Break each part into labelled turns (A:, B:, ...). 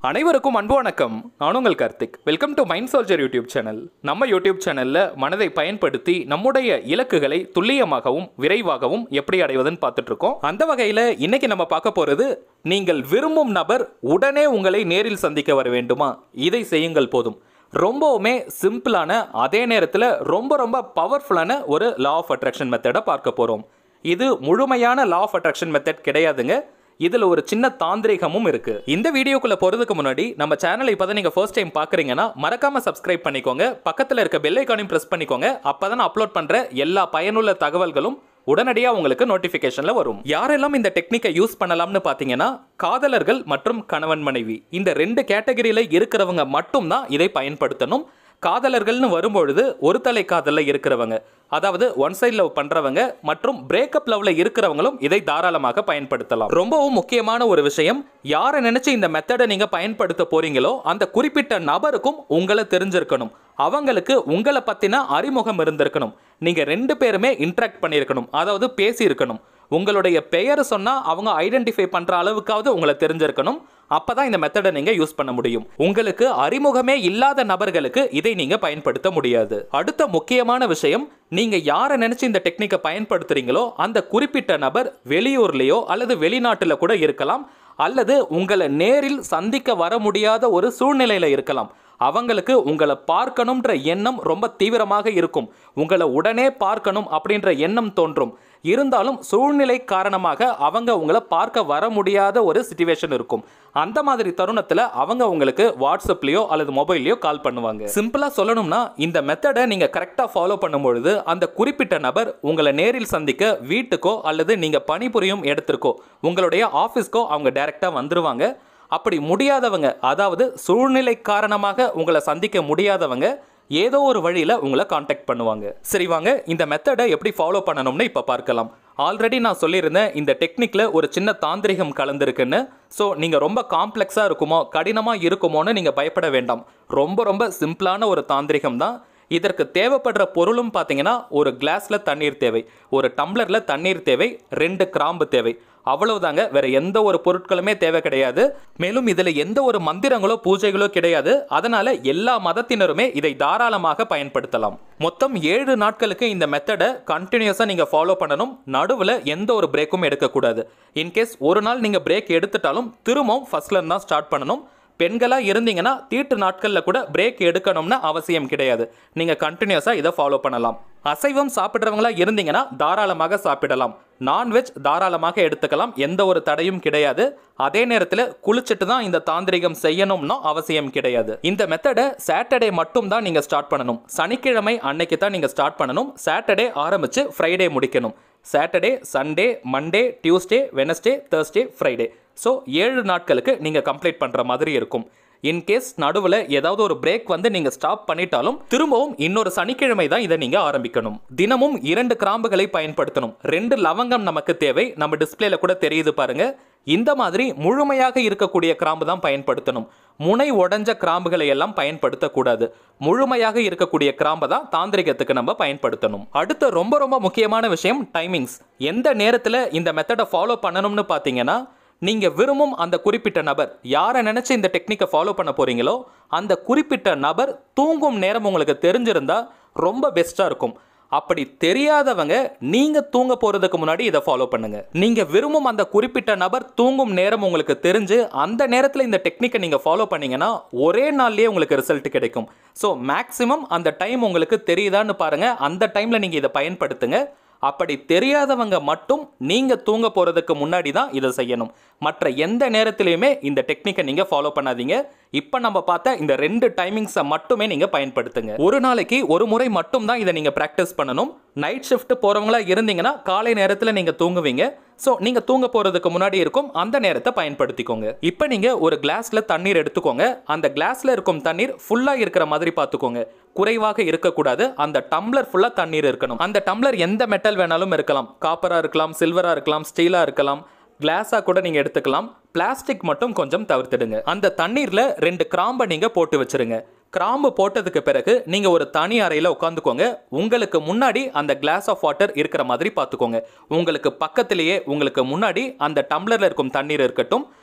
A: அனைவருக்கும் அன்பு வணக்கம் நான் உங்கள் Karthik welcome to Mind Soldier YouTube channel நம்ம யூடியூப் சேனல்ல மனதை பயன்படுத்தி நம்முடைய இலக்குகளை துல்லியமாகவும் விரைவாகவும் எப்படி அடைவதுன்னு பார்த்துட்டு இருக்கோம் அந்த வகையில் இன்னைக்கு நம்ம பார்க்க போறது நீங்கள் விரும்பும் நபர் உடனே உங்களை நேரில் சந்திக்க வர வேண்டுமா இதை செய்யுங்கள் போதும் ரொம்பவுமே சிம்பிளான அதே நேரத்தில் ரொம்ப ரொம்ப பவர்ஃபுல்லான ஒரு லா ஆஃப் அட்ராக்ஷன் மெத்தடை பார்க்க போகிறோம் இது முழுமையான லா ஆஃப் அட்ராக்ஷன் மெத்தட் கிடையாதுங்க இதுல ஒரு சின்ன தாந்திரிகமும் இருக்கு இந்த வீடியோக்குள்ள போறதுக்கு முன்னாடி நம்ம சேனலை இப்பதான் நீங்க ஃபர்ஸ்ட் டைம் பாக்குறீங்கன்னா மறக்காம சப்ஸ்கிரைப் பண்ணிக்கோங்க பக்கத்துல இருக்க பெல் ஐக்கானையும் பிரஸ் பண்ணிக்கோங்க அப்பதான் அப்லோட் பண்ற எல்லா பயனுள்ள தகவல்களும் உடனடியாக உங்களுக்கு நோட்டிஃபிகேஷனில் வரும் யாரெல்லாம் இந்த டெக்னிக்கை யூஸ் பண்ணலாம்னு பார்த்தீங்கன்னா காதலர்கள் மற்றும் கணவன் மனைவி இந்த ரெண்டு கேட்டகரியில் இருக்கிறவங்க மட்டும்தான் இதை பயன்படுத்தணும் காதலர்கள்னு வரும்பொழுது ஒரு தலை காதலில் இருக்கிறவங்க அதாவது ஒன் சைட் லவ் பண்றவங்க மற்றும் பிரேக்கப் லவ்ல இருக்கிறவங்களும் இதை தாராளமாக பயன்படுத்தலாம் ரொம்பவும் முக்கியமான ஒரு விஷயம் யாரை நினைச்சு இந்த மெத்தடை நீங்க பயன்படுத்த போறீங்களோ அந்த குறிப்பிட்ட நபருக்கும் உங்களை தெரிஞ்சிருக்கணும் அவங்களுக்கு உங்களை பத்தின அறிமுகம் இருந்திருக்கணும் நீங்க ரெண்டு பேருமே இன்ட்ராக்ட் பண்ணியிருக்கணும் அதாவது பேசி இருக்கணும் உங்களுடைய பெயர் சொன்னா அவங்க ஐடென்டிஃபை பண்ற அளவுக்காவது உங்களை தெரிஞ்சிருக்கணும் அப்பதான் இந்த மெத்தடை நீங்க யூஸ் பண்ண முடியும் உங்களுக்கு அறிமுகமே இல்லாத நபர்களுக்கு இதை நீங்க பயன்படுத்த முடியாது அடுத்த முக்கியமான விஷயம் நீங்க யாரை நினைச்சு இந்த டெக்னிக்கை பயன்படுத்துறீங்களோ அந்த குறிப்பிட்ட நபர் வெளியூர்லயோ அல்லது வெளிநாட்டுல கூட இருக்கலாம் அல்லது உங்களை நேரில் சந்திக்க வர முடியாத ஒரு சூழ்நிலையில இருக்கலாம் அவங்களுக்கு உங்களை பார்க்கணுன்ற எண்ணம் ரொம்ப தீவிரமாக இருக்கும் உங்களை உடனே பார்க்கணும் அப்படின்ற எண்ணம் தோன்றும் இருந்தாலும் சூழ்நிலை காரணமாக அவங்க உங்களை பார்க்க வர முடியாத ஒரு சுச்சுவேஷன் இருக்கும் அந்த மாதிரி தருணத்தில் அவங்க உங்களுக்கு வாட்ஸ்அப்லேயோ அல்லது மொபைல்லையோ கால் பண்ணுவாங்க சிம்பிளாக சொல்லணும்னா இந்த மெத்தடை நீங்கள் கரெக்டாக ஃபாலோ பண்ணும்பொழுது அந்த குறிப்பிட்ட நபர் உங்களை நேரில் சந்திக்க வீட்டுக்கோ அல்லது நீங்கள் பணிபுரியும் இடத்திற்கோ உங்களுடைய ஆஃபீஸ்க்கோ அவங்க டைரெக்டாக வந்துருவாங்க அப்படி முடியாதவங்க அதாவது சூழ்நிலை காரணமாக உங்களை சந்திக்க முடியாதவங்க ஏதோ ஒரு வழியில் உங்களை காண்டாக்ட் பண்ணுவாங்க சரி வாங்க இந்த மெத்தடை எப்படி ஃபாலோ பண்ணணும்னு இப்போ பார்க்கலாம் ஆல்ரெடி நான் சொல்லியிருந்தேன் இந்த டெக்னிக்கில் ஒரு சின்ன தாந்திரிகம் கலந்துருக்குன்னு ஸோ நீங்கள் ரொம்ப காம்ப்ளெக்ஸாக இருக்குமோ கடினமாக இருக்குமோன்னு நீங்கள் பயப்பட வேண்டாம் ரொம்ப ரொம்ப சிம்பிளான ஒரு தாந்திரிகம் தான் இதற்கு தேவைப்படுற பொருளும் பார்த்தீங்கன்னா ஒரு கிளாஸில் தண்ணீர் தேவை ஒரு டம்ளரில் தண்ணீர் தேவை ரெண்டு கிராம்பு தேவை அவ்வளவுதாங்க வேற எந்த ஒரு பொருட்களுமே தேவை கிடையாது மேலும் இதில் எந்த ஒரு மந்திரங்களோ பூஜைகளோ கிடையாது அதனால எல்லா மதத்தினருமே இதை தாராளமாக பயன்படுத்தலாம் மொத்தம் ஏழு நாட்களுக்கு இந்த மெத்தடை கண்டினியூஸாக நீங்கள் ஃபாலோ பண்ணணும் நடுவில் எந்த ஒரு பிரேக்கும் எடுக்கக்கூடாது இன்கேஸ் ஒரு நாள் நீங்கள் பிரேக் எடுத்துட்டாலும் திரும்பவும் ஃபர்ஸ்ட்ல தான் ஸ்டார்ட் பண்ணணும் பெண்களாக இருந்தீங்கன்னா தீட்டு நாட்களில் கூட பிரேக் எடுக்கணும்னு அவசியம் கிடையாது நீங்கள் கண்டினியூஸாக இதை ஃபாலோ பண்ணலாம் அசைவம் சாப்பிட்றவங்களா இருந்தீங்கன்னா தாராளமாக சாப்பிடலாம் நான்வெஜ் தாராளமாக எடுத்துக்கலாம் எந்த ஒரு தடையும் கிடையாது அதே நேரத்தில் குளிச்சுட்டு தான் இந்த தாந்திரிகம் செய்யணும்னு அவசியம் கிடையாது இந்த மெத்தடை சாட்டர்டே மட்டும் தான் நீங்கள் ஸ்டார்ட் பண்ணணும் சனிக்கிழமை அன்னைக்கு தான் நீங்கள் ஸ்டார்ட் பண்ணணும் சாட்டர்டே ஆரம்பித்து ஃப்ரைடே முடிக்கணும் Saturday Sunday Monday Tuesday Wednesday Thursday Friday so ஏழு நாட்களுக்கு நீங்கள் கம்ப்ளீட் பண்ணுற மாதிரி இருக்கும் இன்கேஸ் நடுவில் ஏதாவது ஒரு பிரேக் வந்து நீங்கள் ஸ்டாப் பண்ணிட்டாலும் திரும்பவும் இன்னொரு சனிக்கிழமை தான் இதை நீங்கள் ஆரம்பிக்கணும் தினமும் இரண்டு கிராம்புகளை பயன்படுத்தணும் ரெண்டு லவங்கம் நமக்கு தேவை நம்ம டிஸ்பிளேல கூட தெரியுது பாருங்க இந்த மாதிரி முழுமையாக இருக்கக்கூடிய கிராம்பு தான் பயன்படுத்தணும் முனை உடஞ்ச கிராம்புகளை எல்லாம் பயன்படுத்தக்கூடாது முழுமையாக இருக்கக்கூடிய கிராம்பை தான் தாந்திரிகத்துக்கு நம்ம பயன்படுத்தணும் அடுத்த ரொம்ப ரொம்ப முக்கியமான விஷயம் டைமிங்ஸ் எந்த நேரத்தில் இந்த மெத்தடை ஃபாலோ பண்ணணும்னு பார்த்தீங்கன்னா நீங்க விரும்பும் அந்த குறிப்பிட்ட நபர் யாரை நினைச்சு இந்த டெக்னிக்கை ஃபாலோ பண்ண போறீங்களோ அந்த குறிப்பிட்ட நபர் தூங்கும் நேரம் உங்களுக்கு தெரிஞ்சிருந்தா ரொம்ப பெஸ்டா இருக்கும் அப்படி தெரியாதவங்க நீங்க தூங்க போறதுக்கு முன்னாடி இதை ஃபாலோ பண்ணுங்க நீங்க விரும்பும் அந்த குறிப்பிட்ட நபர் தூங்கும் நேரம் உங்களுக்கு தெரிஞ்சு அந்த நேரத்தில் இந்த டெக்னிக்கை நீங்க ஃபாலோ பண்ணீங்கன்னா ஒரே நாள்லயே உங்களுக்கு ரிசல்ட் கிடைக்கும் ஸோ மேக்சிமம் அந்த டைம் உங்களுக்கு தெரியுதான்னு பாருங்க அந்த டைம்ல நீங்க இதை பயன்படுத்துங்க அப்படி தெரியாதவங்க மட்டும் நீங்க தூங்க போறதுக்கு முன்னாடி தான் இதை செய்யணும் மற்ற எந்த நேரத்திலையுமே இந்த டெக்னிக்கை நீங்க ஃபாலோ பண்ணாதீங்க இப்போ நம்ம பார்த்த இந்த ரெண்டு டைமிங்ஸை மட்டுமே நீங்க பயன்படுத்துங்க ஒரு நாளைக்கு ஒரு முறை மட்டும் தான் இதை நீங்க ப்ராக்டிஸ் பண்ணணும் நைட் ஷிஃப்ட் போறவங்களா இருந்தீங்கன்னா காலை நேரத்தில் நீங்க தூங்குவீங்க ஸோ நீங்க தூங்க போறதுக்கு முன்னாடி இருக்கும் அந்த நேரத்தை பயன்படுத்திக்கோங்க இப்போ நீங்க ஒரு கிளாஸ்ல தண்ணீர் எடுத்துக்கோங்க அந்த கிளாஸ்ல இருக்கும் தண்ணீர் ஃபுல்லா இருக்கிற மாதிரி பார்த்துக்கோங்க குறைவாக இருக்கக்கூடாது அந்த டம்ளர் ஃபுல்லா தண்ணீர் இருக்கணும் அந்த டம்ளர் எந்த மெட்டல் வேணாலும் இருக்கலாம் காப்பரா இருக்கலாம் சில்வரா இருக்கலாம் ஸ்டீலா இருக்கலாம் கிளாஸா கூட நீங்க எடுத்துக்கலாம் பிளாஸ்டிக் மட்டும் கொஞ்சம் தவிர்த்துடுங்க அந்த தண்ணீர்ல ரெண்டு கிராம்பை நீங்க போட்டு வச்சிருங்க கிராம்பு போட்டதுக்கு பிறகு நீங்க ஒரு தனி அறையில உட்காந்துக்கோங்க உங்களுக்கு முன்னாடி அந்த கிளாஸ் ஆஃப் வாட்டர் இருக்கிற மாதிரி பார்த்துக்கோங்க உங்களுக்கு பக்கத்திலேயே உங்களுக்கு முன்னாடி அந்த டம்ளர்ல இருக்கும் தண்ணீர் இருக்கட்டும்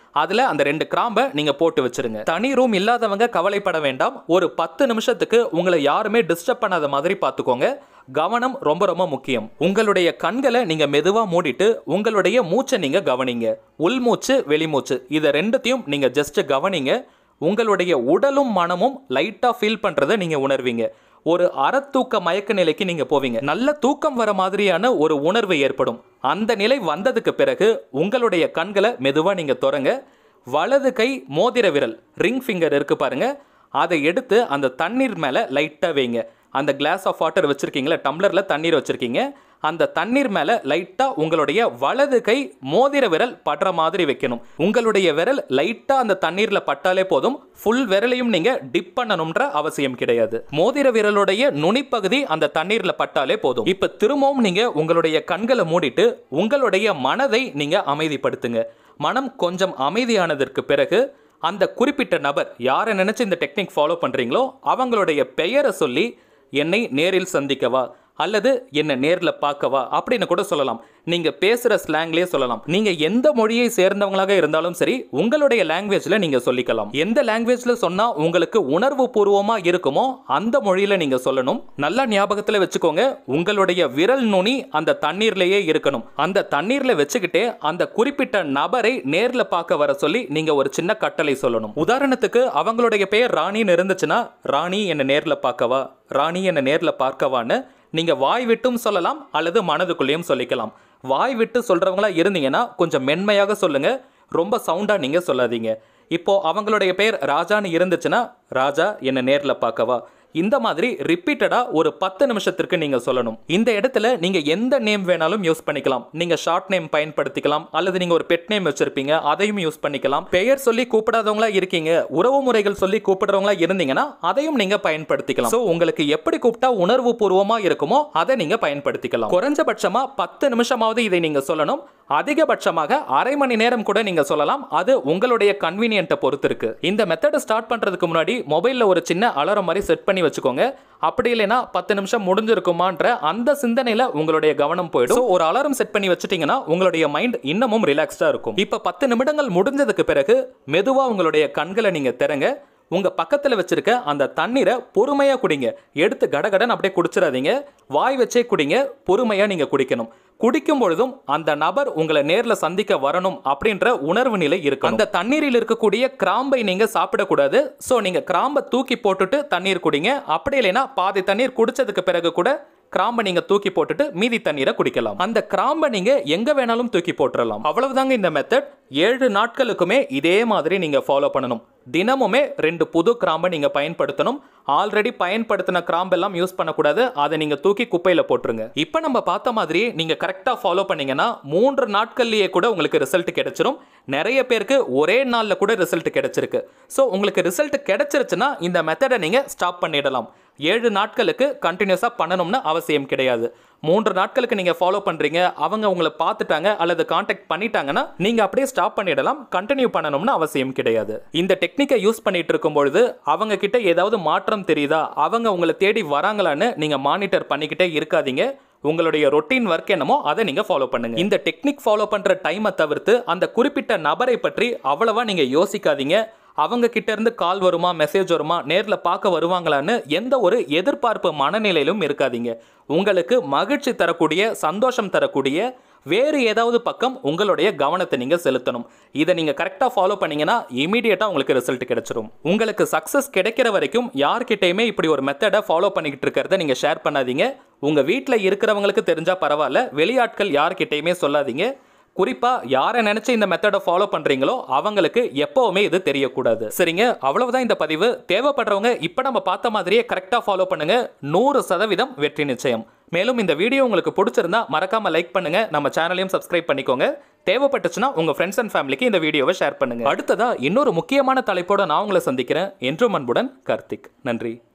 A: அதுல அந்த ரெண்டு கிராம்பை நீங்க போட்டு வச்சிருங்க தனி ரூம் இல்லாதவங்க கவலைப்பட வேண்டாம் ஒரு பத்து நிமிஷத்துக்கு உங்களை யாருமே டிஸ்டர்ப் பண்ணாத மாதிரி பார்த்துக்கோங்க கவனம் ரொம்ப ரொம்ப முக்கியம் உங்களுடைய கண்களை நீங்க மெதுவா மூடிட்டு உங்களுடைய மூச்சை நீங்க கவனிங்க உள்மூச்சு வெளிமூச்சு இதை ரெண்டுத்தையும் நீங்க ஜஸ்ட் கவனிங்க உங்களுடைய உடலும் மனமும் லைட்டா ஃபீல் பண்றதை நீங்க உணர்வீங்க ஒரு அறத்தூக்க மயக்க நிலைக்கு நீங்க போவீங்க நல்ல தூக்கம் வர மாதிரியான ஒரு உணர்வு ஏற்படும் அந்த நிலை வந்ததுக்கு பிறகு உங்களுடைய கண்களை மெதுவா நீங்க தொடங்க வலது கை மோதிர விரல் ரிங் ஃபிங்கர் இருக்கு பாருங்க அதை எடுத்து அந்த தண்ணீர் மேலே லைட்டாக வைங்க அந்த கிளாஸ் ஆஃப் வாட்டர் வச்சுருக்கீங்களா டம்ளரில் தண்ணீர் வச்சுருக்கீங்க அந்த தண்ணீர் மேலே லைட்டாக உங்களுடைய வலது கை மோதிர விரல் படுற மாதிரி வைக்கணும் உங்களுடைய விரல் லைட்டாக அந்த தண்ணீரில் பட்டாலே போதும் ஃபுல் விரலையும் நீங்கள் டிப் பண்ணணுன்ற அவசியம் கிடையாது மோதிர விரலுடைய நுனிப்பகுதி அந்த தண்ணீரில் பட்டாலே போதும் இப்போ திரும்பவும் நீங்கள் உங்களுடைய கண்களை மூடிட்டு உங்களுடைய மனதை நீங்கள் அமைதிப்படுத்துங்க மனம் கொஞ்சம் அமைதியானதற்கு பிறகு அந்த குறிப்பிட்ட நபர் யாரை நினைச்சு இந்த டெக்னிக் ஃபாலோ பண்றீங்களோ அவங்களுடைய பெயரை சொல்லி என்னை நேரில் சந்திக்கவா அல்லது என்ன நேரில் பார்க்கவா அப்படின்னு கூட சொல்லலாம் நீங்க பேசுற ஸ்லாங்லேயே சொல்லலாம் நீங்க எந்த மொழியை சேர்ந்தவங்களாக இருந்தாலும் சரி உங்களுடைய லாங்குவேஜ்ல நீங்க சொல்லிக்கலாம் எந்த லாங்குவேஜ்ல சொன்னா உங்களுக்கு உணர்வு பூர்வமா இருக்குமோ அந்த மொழியில நீங்க சொல்லணும் நல்லா ஞாபகத்துல வச்சுக்கோங்க உங்களுடைய விரல் நுனி அந்த தண்ணீர்லயே இருக்கணும் அந்த தண்ணீர்ல வச்சுக்கிட்டே அந்த குறிப்பிட்ட நபரை நேர்ல பார்க்க வர சொல்லி நீங்க ஒரு சின்ன கட்டளை சொல்லணும் உதாரணத்துக்கு அவங்களுடைய பெயர் ராணின்னு இருந்துச்சுன்னா ராணி என்ன நேர்ல பார்க்கவா ராணி என்ன நேர்ல பார்க்கவான்னு நீங்க வாய் விட்டும் சொல்லலாம் அல்லது மனதுக்குள்ளேயும் சொல்லிக்கலாம் வாய் விட்டு சொல்றவங்களா இருந்தீங்கன்னா கொஞ்சம் மென்மையாக சொல்லுங்க ரொம்ப சவுண்டா நீங்க சொல்லாதீங்க இப்போ அவங்களுடைய பெயர் ராஜான்னு இருந்துச்சுன்னா ராஜா என்ன நேர்ல பார்க்கவா இந்த மாதிரி ரிப்பீட்டடா ஒரு பத்து நிமிஷத்திற்கு நீங்க சொல்லணும் இந்த இடத்துல நீங்க எந்த நேம் வேணாலும் யூஸ் பண்ணிக்கலாம் நீங்க ஷார்ட் நேம் பயன்படுத்திக்கலாம் அல்லது நீங்க ஒரு பெட் நேம் வச்சிருப்பீங்க அதையும் யூஸ் பண்ணிக்கலாம் பெயர் சொல்லி கூப்பிடாதவங்களா இருக்கீங்க உறவு முறைகள் சொல்லி கூப்பிடுறவங்களா இருந்தீங்கன்னா அதையும் நீங்க பயன்படுத்திக்கலாம் ஸோ உங்களுக்கு எப்படி கூப்பிட்டா உணர்வு பூர்வமா இருக்குமோ அதை நீங்க பயன்படுத்திக்கலாம் குறைஞ்சபட்சமா பத்து நிமிஷமாவது இதை நீங்க சொல்லணும் அதிகபட்சமாக அரை மணி நேரம் கூட நீங்க சொல்லலாம் அது உங்களுடைய கன்வீனியன்ட்டை பொறுத்து இருக்கு இந்த மெத்தடை ஸ்டார்ட் பண்றதுக்கு முன்னாடி மொபைல்ல ஒரு சின்ன அலாரம் மாதிரி செட் பண்ணி வச்சுக்கோங்க அப்படி இல்லைன்னா பத்து நிமிஷம் முடிஞ்சிருக்குமான்ற அந்த சிந்தனையில உங்களுடைய கவனம் போயிடும் So, ஒரு அலாரம் செட் பண்ணி வச்சுட்டீங்கன்னா உங்களுடைய மைண்ட் இன்னமும் ரிலாக்ஸ்டா இருக்கும் இப்ப பத்து நிமிடங்கள் முடிஞ்சதுக்கு பிறகு மெதுவா உங்களுடைய கண்களை நீங்க திறங்க உங்க பக்கத்துல வச்சிருக்க அந்த தண்ணீரை பொறுமையா குடிங்க எடுத்து கடகடன் அப்படியே குடிச்சிடாதீங்க வாய் வச்சே குடிங்க பொறுமையா நீங்க குடிக்கணும் குடிக்கும் பொழுதும் அந்த நபர் உங்களை நேர்ல சந்திக்க வரணும் அப்படின்ற உணர்வு நிலை இருக்கு அந்த தண்ணீரில் இருக்கக்கூடிய கிராம்பை நீங்க சாப்பிடக்கூடாது ஸோ நீங்க கிராம்பை தூக்கி போட்டுட்டு தண்ணீர் குடிங்க அப்படி இல்லைன்னா பாதி தண்ணீர் குடிச்சதுக்கு பிறகு கூட கிராம்பை நீங்க தூக்கி போட்டுட்டு மீதி தண்ணீரை குடிக்கலாம் அந்த கிராம்பை நீங்க எங்க வேணாலும் தூக்கி போட்டுறலாம் அவ்வளவுதாங்க இந்த மெத்தட் ஏழு நாட்களுக்குமே இதே மாதிரி நீங்க ஃபாலோ பண்ணணும் தினமுமே ரெண்டு புது கிராம்பை நீங்க பயன்படுத்தணும் ஆல்ரெடி பயன்படுத்தின கிராம்பெல்லாம் யூஸ் பண்ணக்கூடாது அதை நீங்க தூக்கி குப்பையில போட்டுருங்க இப்போ நம்ம பார்த்த மாதிரியே நீங்க கரெக்டா ஃபாலோ பண்ணீங்கன்னா மூன்று நாட்கள்லயே கூட உங்களுக்கு ரிசல்ட் கிடைச்சிரும் நிறைய பேருக்கு ஒரே நாள்ல கூட ரிசல்ட் கிடைச்சிருக்கு ஸோ உங்களுக்கு ரிசல்ட் கிடைச்சிருச்சுன்னா இந்த மெத்தடை நீங்க ஸ்டாப் பண்ணிடலாம் ஏழு நாட்களுக்கு கண்டினியூஸாக பண்ணணும்னு அவசியம் கிடையாது மூன்று நாட்களுக்கு நீங்கள் ஃபாலோ பண்ணுறீங்க அவங்க உங்களை பார்த்துட்டாங்க அல்லது காண்டாக்ட் பண்ணிட்டாங்கன்னா நீங்கள் அப்படியே ஸ்டாப் பண்ணிடலாம் கண்டினியூ பண்ணணும்னு அவசியம் கிடையாது இந்த டெக்னிக்கை யூஸ் பண்ணிட்டு இருக்கும் பொழுது அவங்க கிட்ட ஏதாவது மாற்றம் தெரியுதா அவங்க உங்களை தேடி வராங்களான்னு நீங்கள் மானிட்டர் பண்ணிக்கிட்டே இருக்காதீங்க உங்களுடைய ரொட்டீன் ஒர்க் என்னமோ அதை நீங்க ஃபாலோ பண்ணுங்க இந்த டெக்னிக் ஃபாலோ பண்ற டைமை தவிர்த்து அந்த குறிப்பிட்ட நபரை பற்றி அவ்வளவா நீங்க யோசிக்காதீங்க அவங்க கிட்ட இருந்து கால் வருமா மெசேஜ் வருமா நேர்ல பார்க்க வருவாங்களான்னு எந்த ஒரு எதிர்பார்ப்பு மனநிலையிலும் இருக்காதீங்க உங்களுக்கு மகிழ்ச்சி தரக்கூடிய சந்தோஷம் தரக்கூடிய வேறு ஏதாவது பக்கம் உங்களுடைய கவனத்தை நீங்க செலுத்தணும் இதை நீங்க கரெக்டாக ஃபாலோ பண்ணீங்கன்னா இமீடியட்டாக உங்களுக்கு ரிசல்ட் கிடைச்சிரும் உங்களுக்கு சக்ஸஸ் கிடைக்கிற வரைக்கும் யார்கிட்டயுமே இப்படி ஒரு மெத்தடை ஃபாலோ பண்ணிக்கிட்டு இருக்கிறத நீங்க ஷேர் பண்ணாதீங்க உங்க வீட்டில் இருக்கிறவங்களுக்கு தெரிஞ்சா பரவாயில்ல வெளியாட்கள் யார்கிட்டயுமே சொல்லாதீங்க குறிப்பா யாரை நினைச்சு இந்த மெத்தடை ஃபாலோ பண்றீங்களோ அவங்களுக்கு எப்பவுமே இது தெரியக்கூடாது சரிங்க அவ்வளவுதான் இந்த பதிவு தேவைப்படுறவங்க இப்ப நம்ம பார்த்த மாதிரியே கரெக்டா ஃபாலோ பண்ணுங்க நூறு சதவீதம் வெற்றி நிச்சயம் மேலும் இந்த வீடியோ உங்களுக்கு பிடிச்சிருந்தா மறக்காம லைக் பண்ணுங்க நம்ம சேனலையும் சப்ஸ்கிரைப் பண்ணிக்கோங்க தேவைப்பட்டுச்சுன்னா உங்க ஃப்ரெண்ட்ஸ் அண்ட் ஃபேமிலிக்கு இந்த வீடியோவை ஷேர் பண்ணுங்க அடுத்ததா இன்னொரு முக்கியமான தலைப்போட நான் உங்களை சந்திக்கிறேன் என்றும் அன்புடன் கார்த்திக் நன்றி